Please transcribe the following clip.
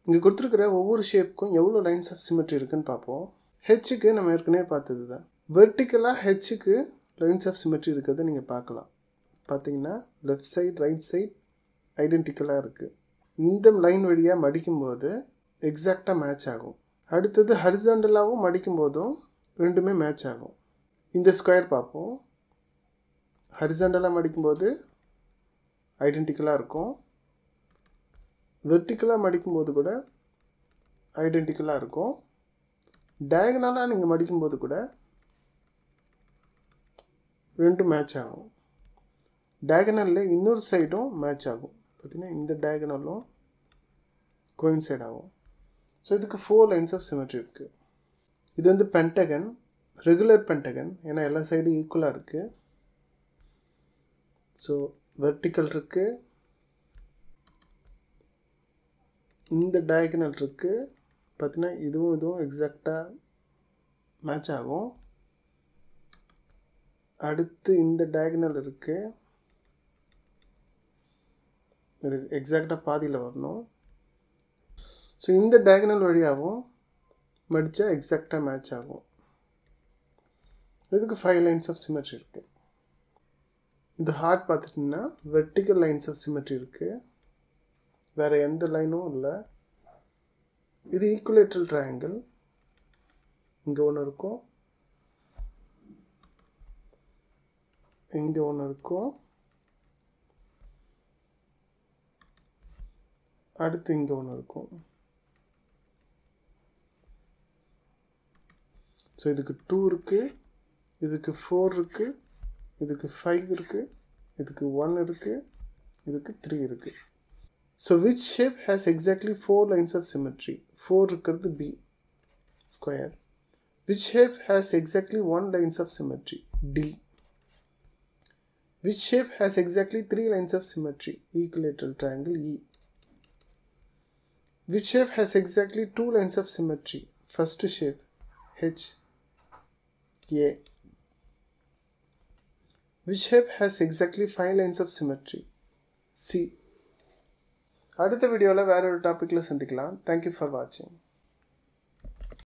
இங்கே கொடுத்துருக்கிற ஒவ்வொரு ஷேப்புக்கும் எவ்வளோ லைன்ஸ் ஆஃப் சிமெட்ரி இருக்குன்னு பார்ப்போம் ஹெச்சுக்கு நம்ம ஏற்கனவே பார்த்தது தான் வெர்டிக்கலாக ஹெச்சுக்கு லைன்ஸ் ஆஃப் சிமெட்ரி இருக்கிறத நீங்கள் பார்க்கலாம் பார்த்தீங்கன்னா லெஃப்ட் சைடு ரைட் சைடு ஐடென்டிக்கலாக இருக்குது இந்த லைன் வழியாக மடிக்கும்போது எக்ஸாக்டாக மேட்ச் ஆகும் அடுத்தது ஹரிசாண்டலாகவும் மடிக்கும் போதும் ரெண்டுமே மேட்ச் ஆகும் இந்த ஸ்கொயர் பார்ப்போம் ஹரிசாண்டலாக மடிக்கும்போது ஐடென்டிக்கலாக இருக்கும் வெர்டிக்கலாக மடிக்கும்போது கூட ஐடென்டிக்கலாக இருக்கும் டயகனலாக நீங்கள் மடிக்கும்போது கூட ரெண்டும் மேட்ச் ஆகும் டயகனலில் இன்னொரு சைடும் மேட்ச் ஆகும் பார்த்தீங்கன்னா இந்த டயகனலும் கோயின்சைட் ஆகும் ஸோ இதுக்கு ஃபோர் லைன்ஸ் ஆஃப் சிமெட்ரி இருக்குது இது வந்து பென்டகன் ரெகுலர் பென்டகன் ஏன்னா எல்லா சைடும் ஈக்குவலாக இருக்குது ஸோ வெர்டிக்கல் இருக்குது இந்த டயகனல் இருக்குது பார்த்தீங்கன்னா இதுவும் இதுவும் எக்ஸாக்டாக மேட்ச் ஆகும் அடுத்து இந்த டயகனல் இருக்குது இது எக்ஸாக்டாக பாதியில் வரணும் ஸோ இந்த டயகனல் வழியாகவும் மடித்தா எக்ஸாக்டாக மேட்ச் ஆகும் இதுக்கு ஃபைவ் லைன்ஸ் ஆஃப் சிமெட்ரி இருக்குது இந்த ஹார்ட் பார்த்துட்டிங்கன்னா வெர்டிக்கல் லைன்ஸ் ஆஃப் சிமெட்ரி இருக்குது வேறு எந்த லைனும் இல்லை இது ஈக்குவலேட்ரல் ட்ரையாங்கிள் இங்கே ஒன்று இருக்கும் இங்கே ஒன்று இருக்கும் அடுத்து இங்கே ஒன்று இருக்கும் ஸோ இதுக்கு டூ இருக்குது இதுக்கு ஃபோர் இருக்குது இதுக்கு ஃபைவ் இருக்குது இதுக்கு ஒன் இருக்குது இதுக்கு த்ரீ இருக்குது so which shape has exactly four lines of symmetry four இருக்கிறது B square which shape has exactly one lines of symmetry D which shape has exactly three lines of symmetry equilateral triangle E which shape has exactly two lines of symmetry first shape h a which shape has exactly five lines of symmetry c அடுத்த வீடியோவில் வேற ஒரு டாப்பிக்கில் சந்திக்கலாம் thank you for வாட்சிங்